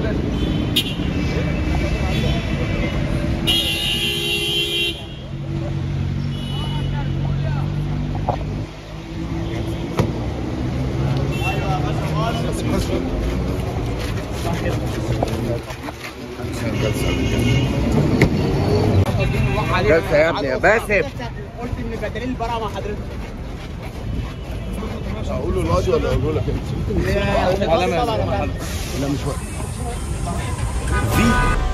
جلسة يا ابني يا باسم قلت ان بدلين البراءه مع حضرتك اقول له القاضي ولا اقول لك انت؟ لا مش وقت في